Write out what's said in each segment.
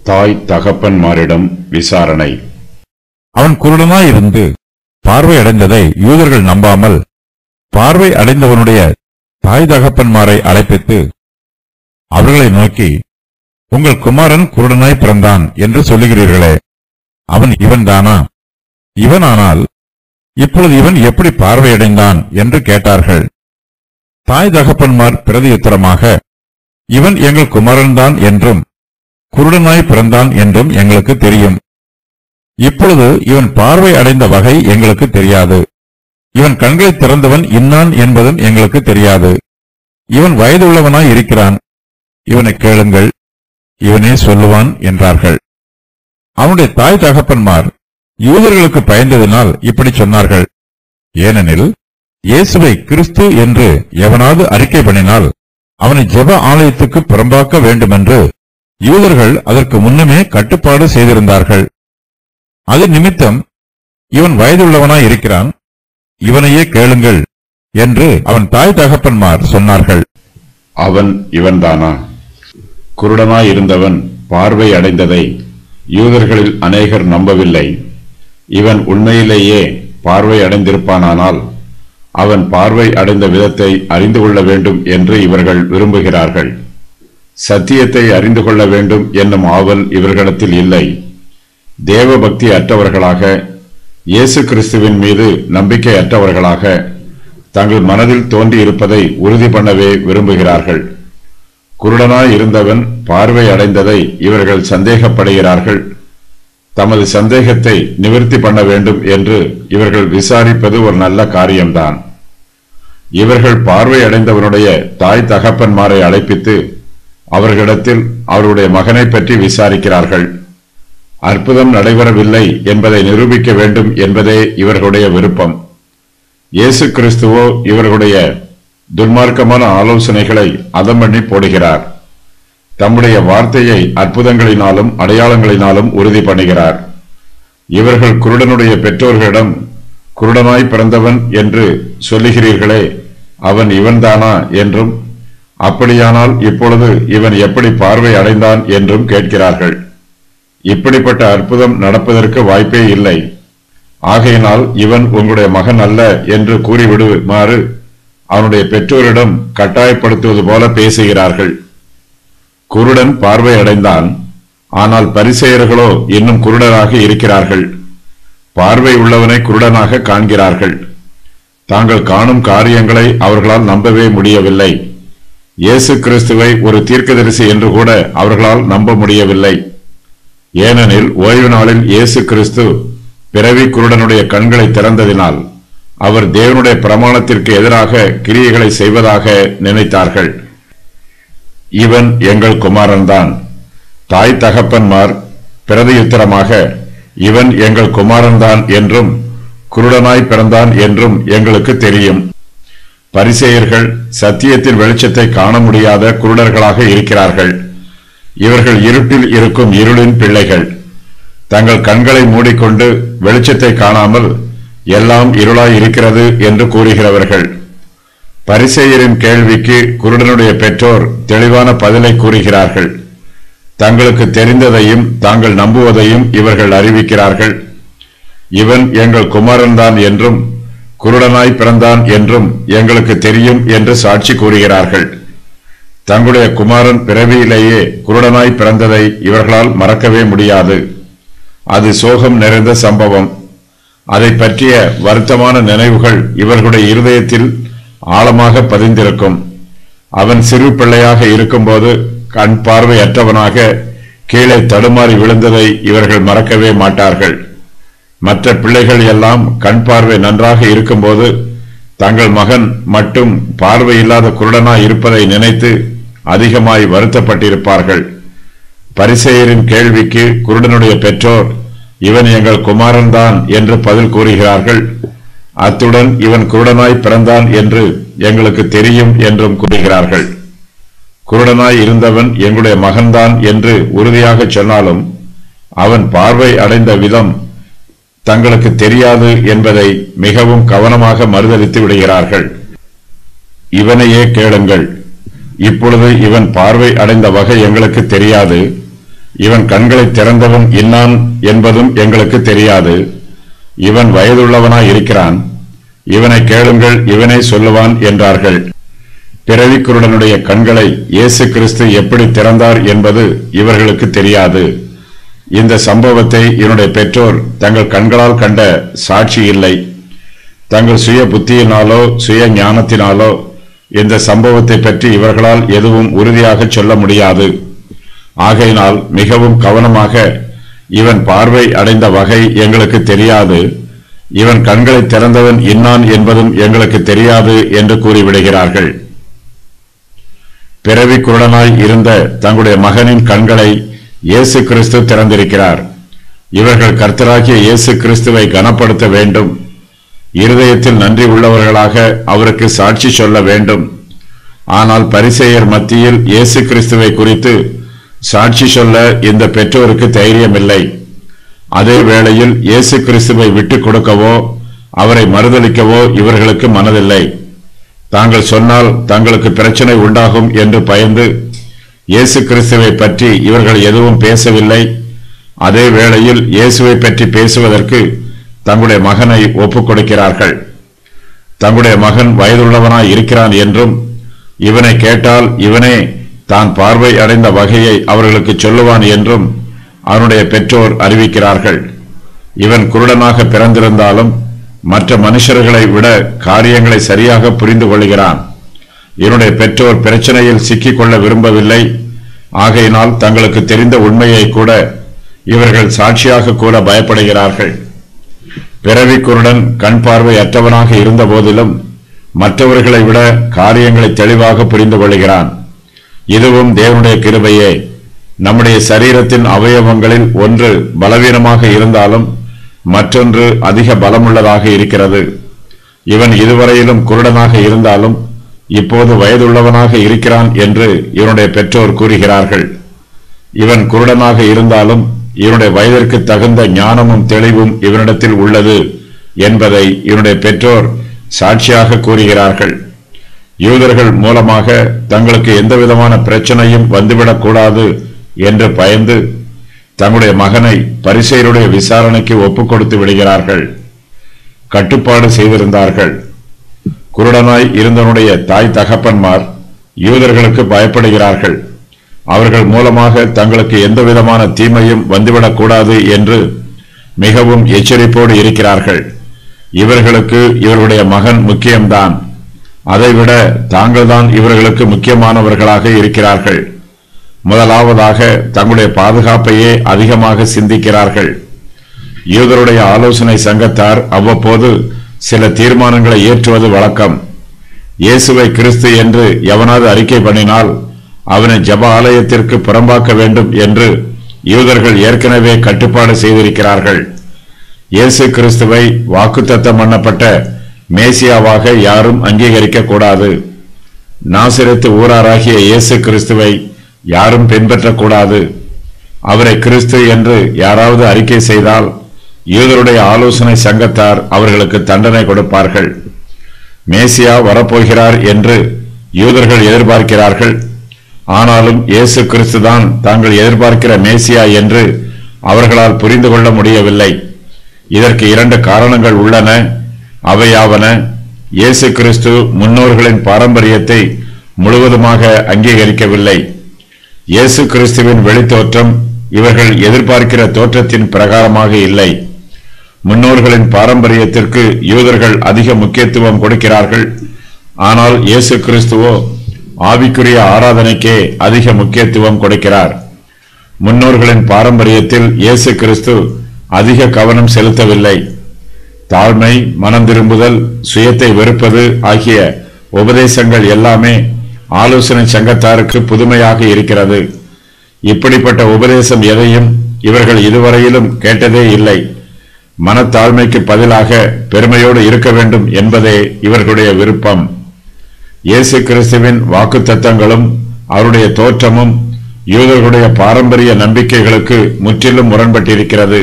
தாய் தகப்பன்மாரிடம் விசாரணை அவன் குருடனாயிருந்து பார்வை அடைந்ததை யூதர்கள் நம்பாமல் பார்வை அடைந்தவனுடைய தாய் தகப்பன்மாரை அழைப்பித்து அவர்களை நோக்கி உங்கள் குமாரன் குருடனாய் பிறந்தான் என்று சொல்லுகிறீர்களே அவன் இவன்தானா இவனானால் இப்பொழுது இவன் எப்படி பார்வையடைந்தான் என்று கேட்டார்கள் தாய் தகப்பன்மார் பிரதியுத்தரமாக இவன் எங்கள் குமாரன்தான் என்றும் குருடனாய் பிறந்தான் என்றும் எங்களுக்கு தெரியும் இப்பொழுது இவன் பார்வை அடைந்த வகை எங்களுக்கு தெரியாது இவன் கண்களை திறந்தவன் இன்னான் என்பதும் எங்களுக்கு தெரியாது இவன் வயதுள்ளவனாய் இருக்கிறான் இவனை கேளுங்கள் இவனே சொல்லுவான் என்றார்கள் அவனுடைய தாய் தகப்பன்மார் யூதர்களுக்கு பயந்ததினால் இப்படி சொன்னார்கள் ஏனெனில் இயேசுவை கிறிஸ்து என்று எவனாவது அறிக்கை பண்ணினால் அவனை ஜெப ஆலயத்துக்கு புறம்பாக்க வேண்டுமென்று யூதர்கள் அதற்கு முன்னமே கட்டுப்பாடு செய்திருந்தார்கள் அது நிமித்தம் இவன் வயதுள்ளவனாய் இருக்கிறான் இவனையே கேளுங்கள் என்று அவன் தாய் தகப்பன்மார் சொன்னார்கள் அவன் இவன்தானா குருடனாய் இருந்தவன் பார்வை அடைந்ததை யூதர்களில் அநேகர் நம்பவில்லை இவன் உண்மையிலேயே பார்வை அடைந்திருப்பானானால் அவன் பார்வை அடைந்த விதத்தை அறிந்து கொள்ள வேண்டும் என்று இவர்கள் விரும்புகிறார்கள் சத்தியத்தை அறிந்து கொள்ள வேண்டும் என்னும் ஆவல் இவர்களிடத்தில் இல்லை தேவபக்தி அற்றவர்களாக இயேசு கிறிஸ்துவின் மீது நம்பிக்கை அற்றவர்களாக தங்கள் மனதில் தோன்றியிருப்பதை உறுதி பண்ணவே விரும்புகிறார்கள் குருடனாய் இருந்தவன் பார்வை அடைந்ததை இவர்கள் சந்தேகப்படுகிறார்கள் தமது சந்தேகத்தை நிவர்த்தி பண்ண வேண்டும் என்று இவர்கள் விசாரிப்பது ஒரு நல்ல காரியம்தான் இவர்கள் பார்வை அடைந்தவனுடைய தாய் தகப்பன்மாரை அழைப்பித்து அவர்களிடத்தில் அவருடைய மகனை பற்றி விசாரிக்கிறார்கள் அற்புதம் நடைபெறவில்லை என்பதை நிரூபிக்க வேண்டும் என்பதே இவர்களுடைய விருப்பம் இயேசு கிறிஸ்துவோ இவர்களுடைய துன்மார்க்கமான ஆலோசனைகளை அதம் பண்ணி போடுகிறார் தம்முடைய வார்த்தையை அற்புதங்களினாலும் அடையாளங்களினாலும் உறுதி பண்ணுகிறார் இவர்கள் குருடனுடைய பெற்றோர்களிடம் குருடனாய் பிறந்தவன் என்று சொல்லுகிறீர்களே அவன் இவன்தானா என்றும் அப்படியானால் இப்பொழுது இவன் எப்படி பார்வை அடைந்தான் என்றும் கேட்கிறார்கள் இப்படிப்பட்ட அற்புதம் நடப்பதற்கு வாய்ப்பே இல்லை ஆகையினால் இவன் உங்களுடைய மகன் அல்ல என்று கூறிவிடுமாறு அவனுடைய பெற்றோரிடம் கட்டாயப்படுத்துவது போல பேசுகிறார்கள் குருடன் பார்வை அடைந்தான் ஆனால் பரிசெயர்களோ இன்னும் குருடராக இருக்கிறார்கள் பார்வை உள்ளவனை குருடனாக காண்கிறார்கள் தாங்கள் காணும் காரியங்களை அவர்களால் நம்பவே முடியவில்லை இயேசு கிறிஸ்துவை ஒரு தீர்க்கதரிசி என்று கூட அவர்களால் நம்ப முடியவில்லை ஏனெனில் ஓய்வு நாளில் இயேசு கிறிஸ்து பிறவி குருடனுடைய கண்களை திறந்ததினால் அவர் தேவனுடைய பிரமாணத்திற்கு எதிராக கிரியைகளை செய்வதாக நினைத்தார்கள் இவன் எங்கள் குமாரன்தான் தாய் தகப்பன்மார் பிரதியுத்தரமாக இவன் எங்கள் குமாரன்தான் என்றும் குருடனாய் பிறந்தான் என்றும் எங்களுக்கு தெரியும் பரிசேயர்கள் சத்தியத்தின் வெளிச்சத்தை காண முடியாத குருடர்களாக இருக்கிறார்கள் இவர்கள் இருட்டில் இருக்கும் இருளின் பிள்ளைகள் தங்கள் கண்களை மூடிக்கொண்டு வெளிச்சத்தை காணாமல் எல்லாம் இருளாய் இருக்கிறது என்று கூறுகிறவர்கள் பரிசேயரின் கேள்விக்கு குருடனுடைய பெற்றோர் தெளிவான பதிலை கூறுகிறார்கள் தங்களுக்கு தெரிந்ததையும் தாங்கள் நம்புவதையும் இவர்கள் அறிவிக்கிறார்கள் இவன் எங்கள் குமாரன்தான் என்றும் குருடனாய் பிறந்தான் என்றும் எங்களுக்கு தெரியும் என்று சாட்சி கூறுகிறார்கள் தங்களுடைய குமாரன் பிறவியிலேயே குருடனாய் பிறந்ததை இவர்களால் மறக்கவே முடியாது அது சோகம் நிறைந்த சம்பவம் அதை பற்றிய வருத்தமான நினைவுகள் இவர்களுடைய இருதயத்தில் ஆழமாக பதிந்திருக்கும் அவன் சிறு பிள்ளையாக இருக்கும்போது கண் பார்வையற்றவனாக கீழே தடுமாறி விழுந்ததை இவர்கள் மறக்கவே மாட்டார்கள் மற்ற பிள்ளைகள் எல்லாம் கண் பார்வை நன்றாக இருக்கும்போது தங்கள் மகன் மட்டும் பார்வை இல்லாத குருடனாய் இருப்பதை நினைத்து அதிகமாய் வருத்தப்பட்டிருப்பார்கள் பரிசேயரின் கேள்விக்கு குருடனுடைய பெற்றோர் இவன் எங்கள் குமாரன்தான் என்று பதில் கூறுகிறார்கள் அத்துடன் இவன் குருடனாய் பிறந்தான் என்று எங்களுக்கு தெரியும் என்றும் கூறுகிறார்கள் குருடனாய் இருந்தவன் எங்களுடைய மகன்தான் என்று உறுதியாக சொன்னாலும் அவன் பார்வை அடைந்த விதம் தங்களுக்கு தெரியாது என்பதை மிகவும் கவனமாக மறுதலித்து விடுகிறார்கள் இவனையே கேளுங்கள் இப்பொழுது இவன் பார்வை அடைந்த வகை எங்களுக்கு தெரியாது இவன் கண்களை திறந்தவன் இன்னான் என்பதும் எங்களுக்கு தெரியாது இவன் வயதுள்ளவனாய் இருக்கிறான் இவனை கேளுங்கள் இவனே சொல்லுவான் என்றார்கள் பிறவிக்குருடனுடைய கண்களை இயேசு கிறிஸ்து எப்படி திறந்தார் என்பது இவர்களுக்கு தெரியாது இந்த சம்பவத்தை இவனுடைய பெற்றோர் தங்கள் கண்களால் கண்ட சாட்சி இல்லை தங்கள் சுய புத்தியினாலோ சுய ஞானத்தினாலோ இந்த சம்பவத்தை பற்றி இவர்களால் எதுவும் உறுதியாக சொல்ல முடியாது ஆகையினால் மிகவும் கவனமாக இவன் பார்வை அடைந்த வகை எங்களுக்கு தெரியாது இவன் கண்களை திறந்தவன் இன்னான் என்பதும் எங்களுக்கு தெரியாது என்று கூறிவிடுகிறார்கள் பிறவி குருடனாய் இருந்த தங்களுடைய மகனின் கண்களை இயேசு கிறிஸ்து திறந்திருக்கிறார் இவர்கள் கர்த்தராகிய இயேசு கிறிஸ்துவை கனப்படுத்த வேண்டும் இருதயத்தில் நன்றி உள்ளவர்களாக அவருக்கு சாட்சி சொல்ல வேண்டும் ஆனால் பரிசேயர் மத்தியில் இயேசு கிறிஸ்துவை குறித்து சாட்சி சொல்ல இந்த பெற்றோருக்கு தைரியமில்லை அதே வேளையில் இயேசு கிறிஸ்துவை விட்டுக் கொடுக்கவோ அவரை மறுதலிக்கவோ இவர்களுக்கு மனதில்லை தாங்கள் சொன்னால் தங்களுக்கு பிரச்சனை உண்டாகும் என்று பயந்து இயேசு கிறிஸ்துவை பற்றி இவர்கள் எதுவும் பேசவில்லை அதே வேளையில் இயேசுவை பற்றி பேசுவதற்கு தங்களுடைய மகனை ஒப்புக் கொடுக்கிறார்கள் தங்களுடைய மகன் வயதுள்ளவனாய் இருக்கிறான் என்றும் இவனை கேட்டால் இவனே தான் பார்வை அடைந்த வகையை அவர்களுக்கு சொல்லுவான் என்றும் அவனுடைய பெற்றோர் அறிவிக்கிறார்கள் இவன் குருடனாக பிறந்திருந்தாலும் மற்ற மனுஷர்களை விட காரியங்களை சரியாக புரிந்து கொள்கிறான் இவனுடைய பெற்றோர் பிரச்சனையில் சிக்கிக்கொள்ள விரும்பவில்லை ஆகையினால் தங்களுக்கு தெரிந்த உண்மையை கூட இவர்கள் சாட்சியாக கூற பயப்படுகிறார்கள் பிறவி குருடன் கண் பார்வை அற்றவனாக இருந்த போதிலும் மற்றவர்களை விட காரியங்களை தெளிவாக புரிந்து கொள்கிறான் இதுவும் தேவனுடைய கிருபையே நம்முடைய சரீரத்தின் அவயவங்களில் ஒன்று பலவீனமாக இருந்தாலும் மற்றொன்று அதிக பலமுள்ளதாக இருக்கிறது இவன் இதுவரையிலும் குருடனாக இருந்தாலும் இப்போது வயதுள்ளவனாக இருக்கிறான் என்று இவனுடைய பெற்றோர் கூறுகிறார்கள் இவன் குருடனாக இருந்தாலும் இவனுடைய வயதிற்கு தகுந்த ஞானமும் தெளிவும் இவனிடத்தில் உள்ளது என்பதை இவனுடைய பெற்றோர் சாட்சியாக கூறுகிறார்கள் யூதர்கள் மூலமாக தங்களுக்கு எந்தவிதமான பிரச்சனையும் வந்துவிடக்கூடாது என்று பயந்து தங்களுடைய மகனை பரிசெயருடைய விசாரணைக்கு ஒப்புக் கொடுத்து விடுகிறார்கள் கட்டுப்பாடு செய்திருந்தார்கள் குருடனாய் இருந்தவனுடைய தாய் தகப்பன்மார் யூதர்களுக்கு பயப்படுகிறார்கள் அவர்கள் மூலமாக தங்களுக்கு எந்தவிதமான தீமையும் வந்துவிடக்கூடாது என்று மிகவும் எச்சரிப்போடு இருக்கிறார்கள் இவர்களுக்கு இவர்களுடைய மகன் முக்கியம்தான் அதைவிட தாங்கள்தான் இவர்களுக்கு முக்கியமானவர்களாக இருக்கிறார்கள் முதலாவதாக தங்களுடைய பாதுகாப்பையே அதிகமாக சிந்திக்கிறார்கள் யூதருடைய ஆலோசனை சங்கத்தார் அவ்வப்போது சில தீர்மானங்களை ஏற்றுவது வழக்கம் இயேசுவை கிறிஸ்து என்று எவனாவது அறிக்கை பண்ணினால் அவனை ஜப ஆலயத்திற்கு புறம்பாக்க வேண்டும் என்று யூதர்கள் ஏற்கனவே கட்டுப்பாடு செய்திருக்கிறார்கள் இயேசு கிறிஸ்துவை வாக்குத்தத்தம் பண்ணப்பட்ட மேசியாவாக யாரும் அங்கீகரிக்க கூடாது நாசிரத்து ஊராராகிய இயேசு கிறிஸ்துவை யாரும் பின்பற்றக்கூடாது அவரை கிறிஸ்து என்று யாராவது அறிக்கை செய்தால் யூதருடைய ஆலோசனை சங்கத்தார் அவர்களுக்கு தண்டனை கொடுப்பார்கள் மேசியா வரப்போகிறார் என்று யூதர்கள் எதிர்பார்க்கிறார்கள் ஆனாலும் இயேசு கிறிஸ்துதான் தாங்கள் எதிர்பார்க்கிற மேசியா என்று அவர்களால் புரிந்து கொள்ள முடியவில்லை இதற்கு இரண்டு காரணங்கள் உள்ளன அவையாவன இயேசு கிறிஸ்து முன்னோர்களின் பாரம்பரியத்தை முழுவதுமாக அங்கீகரிக்கவில்லை இயேசு கிறிஸ்துவின் வெளித்தோற்றம் இவர்கள் எதிர்பார்க்கிற தோற்றத்தின் பிரகாரமாக இல்லை முன்னோர்களின் பாரம்பரியத்திற்கு யூதர்கள் அதிக முக்கியத்துவம் கொடுக்கிறார்கள் ஆனால் இயேசு கிறிஸ்துவோ ஆவிக்குரிய ஆராதனைக்கே அதிக முக்கியத்துவம் கொடுக்கிறார் முன்னோர்களின் பாரம்பரியத்தில் இயேசு கிறிஸ்து அதிக கவனம் செலுத்தவில்லை தாழ்மை மனம் திரும்புதல் சுயத்தை வெறுப்பது ஆகிய உபதேசங்கள் எல்லாமே ஆலோசனை சங்கத்தாருக்கு புதுமையாக இருக்கிறது இப்படிப்பட்ட உபதேசம் எதையும் இவர்கள் இதுவரையிலும் கேட்டதே இல்லை மனத்தாழ்மைக்கு பதிலாக பெருமையோடு இருக்க வேண்டும் என்பதே இவர்களுடைய விருப்பம் இயேசு கிறிஸ்துவின் வாக்குத்தத்தங்களும் அவருடைய தோற்றமும் யூதர்களுடைய பாரம்பரிய நம்பிக்கைகளுக்கு முற்றிலும் முரண்பட்டிருக்கிறது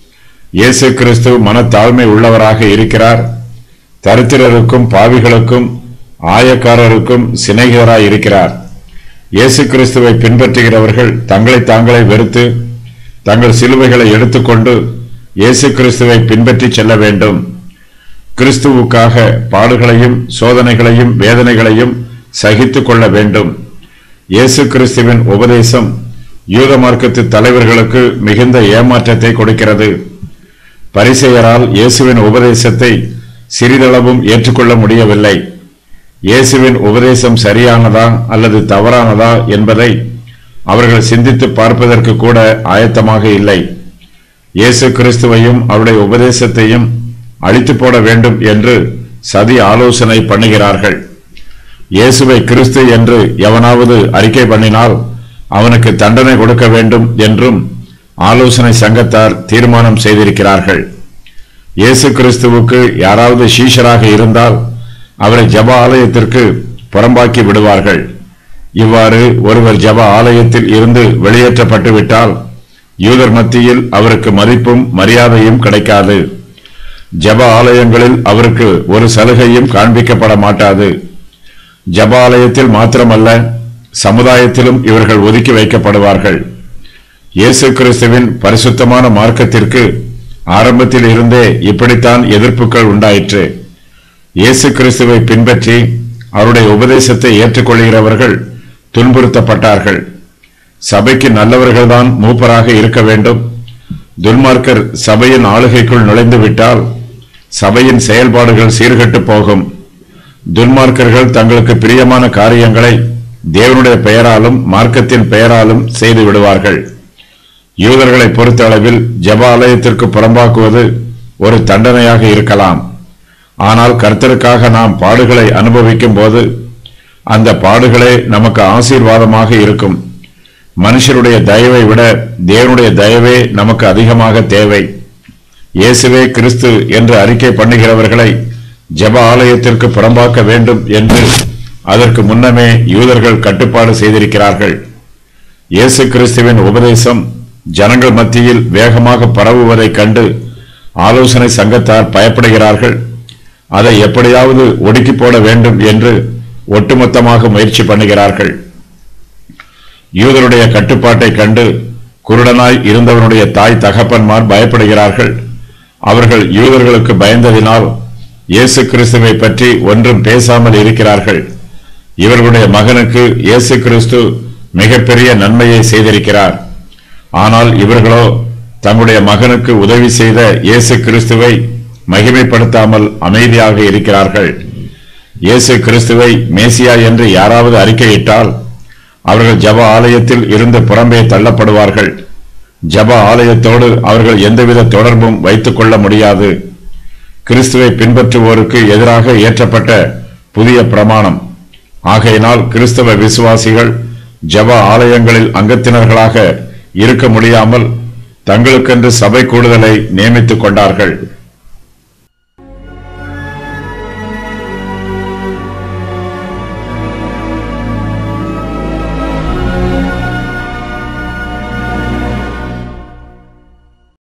இயேசு கிறிஸ்து மனத்தாழ்மை உள்ளவராக இருக்கிறார் தரித்திரருக்கும் பாவிகளுக்கும் ஆயக்காரருக்கும் சிநேகிதராய் இருக்கிறார் இயேசு கிறிஸ்துவை பின்பற்றுகிறவர்கள் தங்களை தாங்களே வெறுத்து தங்கள் சிலுவைகளை எடுத்துக்கொண்டு இயேசு கிறிஸ்துவை பின்பற்றி செல்ல வேண்டும் கிறிஸ்துவுக்காக பாடுகளையும் சோதனைகளையும் வேதனைகளையும் சகித்துக் கொள்ள வேண்டும் இயேசு கிறிஸ்துவின் உபதேசம் யூத மார்க்கத்து தலைவர்களுக்கு மிகுந்த ஏமாற்றத்தை கொடுக்கிறது பரிசெயரால் இயேசுவின் உபதேசத்தை சிறிதளவும் ஏற்றுக்கொள்ள முடியவில்லை இயேசுவின் உபதேசம் சரியானதா அல்லது தவறானதா என்பதை அவர்கள் சிந்தித்து பார்ப்பதற்கு கூட ஆயத்தமாக இல்லை இயேசு கிறிஸ்துவையும் அவருடைய உபதேசத்தையும் அழித்து போட வேண்டும் என்று சதி ஆலோசனை பண்ணுகிறார்கள் இயேசுவை கிறிஸ்து என்று எவனாவது அறிக்கை பண்ணினால் அவனுக்கு தண்டனை கொடுக்க வேண்டும் என்றும் ஆலோசனை சங்கத்தார் தீர்மானம் செய்திருக்கிறார்கள் இயேசு கிறிஸ்துவுக்கு யாராவது சீஷராக இருந்தால் அவரை ஜப ஆலயத்திற்கு புறம்பாக்கி விடுவார்கள் இவ்வாறு ஒருவர் ஜப ஆலயத்தில் இருந்து வெளியேற்றப்பட்டு விட்டால் யூதர் மத்தியில் அவருக்கு மதிப்பும் மரியாதையும் கிடைக்காது ஜப ஆலயங்களில் அவருக்கு ஒரு சலுகையும் காண்பிக்கப்பட மாட்டாது ஜப ஆலயத்தில் மாத்திரமல்ல சமுதாயத்திலும் இவர்கள் ஒதுக்கி வைக்கப்படுவார்கள் இயேசு கிறிஸ்துவின் பரிசுத்தமான மார்க்கத்திற்கு ஆரம்பத்தில் இருந்தே இப்படித்தான் எதிர்ப்புகள் உண்டாயிற்று இயேசு கிறிஸ்துவை பின்பற்றி அவருடைய உபதேசத்தை ஏற்றுக்கொள்கிறவர்கள் துன்புறுத்தப்பட்டார்கள் சபைக்கு நல்லவர்கள்தான் மூப்பராக இருக்க வேண்டும் துன்மார்க்கர் சபையின் ஆளுகைக்குள் நுழைந்து விட்டால் சபையின் செயல்பாடுகள் சீர்கெட்டு போகும் துன்மார்க்கர்கள் தங்களுக்கு பிரியமான காரியங்களை தேவனுடைய பெயராலும் மார்க்கத்தின் பெயராலும் செய்து விடுவார்கள் யூதர்களை பொறுத்த அளவில் ஜப ஆலயத்திற்கு புறம்பாக்குவது ஒரு தண்டனையாக இருக்கலாம் ஆனால் கர்த்தருக்காக நாம் பாடுகளை அனுபவிக்கும் போது அந்த பாடுகளே நமக்கு ஆசீர்வாதமாக இருக்கும் மனுஷருடைய தயவை விட தேவனுடைய தயவே நமக்கு அதிகமாக தேவை இயேசுவே கிறிஸ்து என்று அறிக்கை பண்ணுகிறவர்களை ஜெப ஆலயத்திற்கு புறம்பாக்க வேண்டும் என்று அதற்கு முன்னமே யூதர்கள் கட்டுப்பாடு செய்திருக்கிறார்கள் இயேசு கிறிஸ்துவின் உபதேசம் ஜனங்கள் மத்தியில் வேகமாக பரவுவதைக் கண்டு ஆலோசனை சங்கத்தார் பயப்படுகிறார்கள் அதை எப்படியாவது ஒடுக்கி போட வேண்டும் என்று ஒட்டுமொத்தமாக முயற்சி பண்ணுகிறார்கள் யூதருடைய கட்டுப்பாட்டை கண்டு குருடனாய் இருந்தவனுடைய தாய் தகப்பன்மார் பயப்படுகிறார்கள் அவர்கள் யூதர்களுக்கு பயந்ததினால் இயேசு கிறிஸ்துவை பற்றி ஒன்றும் பேசாமல் இருக்கிறார்கள் இவர்களுடைய மகனுக்கு இயேசு கிறிஸ்து மிகப்பெரிய நன்மையை செய்திருக்கிறார் ஆனால் இவர்களோ தங்களுடைய மகனுக்கு உதவி செய்த இயேசு கிறிஸ்துவை மகிமைப்படுத்தாமல் அமைதியாக இருக்கிறார்கள் இயேசு கிறிஸ்துவை மேசியா என்று யாராவது அறிக்கையிட்டால் அவர்கள் ஜப ஆலயத்தில் இருந்து புறம்பே தள்ளப்படுவார்கள் ஜப ஆலயத்தோடு அவர்கள் எந்தவித தொடர்பும் வைத்துக் கொள்ள முடியாது கிறிஸ்துவை பின்பற்றுவோருக்கு எதிராக இயற்றப்பட்ட புதிய பிரமாணம் ஆகையினால் கிறிஸ்தவ விசுவாசிகள் ஜப ஆலயங்களில் அங்கத்தினர்களாக இருக்க முடியாமல் தங்களுக்கென்று சபை கூடுதலை நியமித்துக் கொண்டார்கள்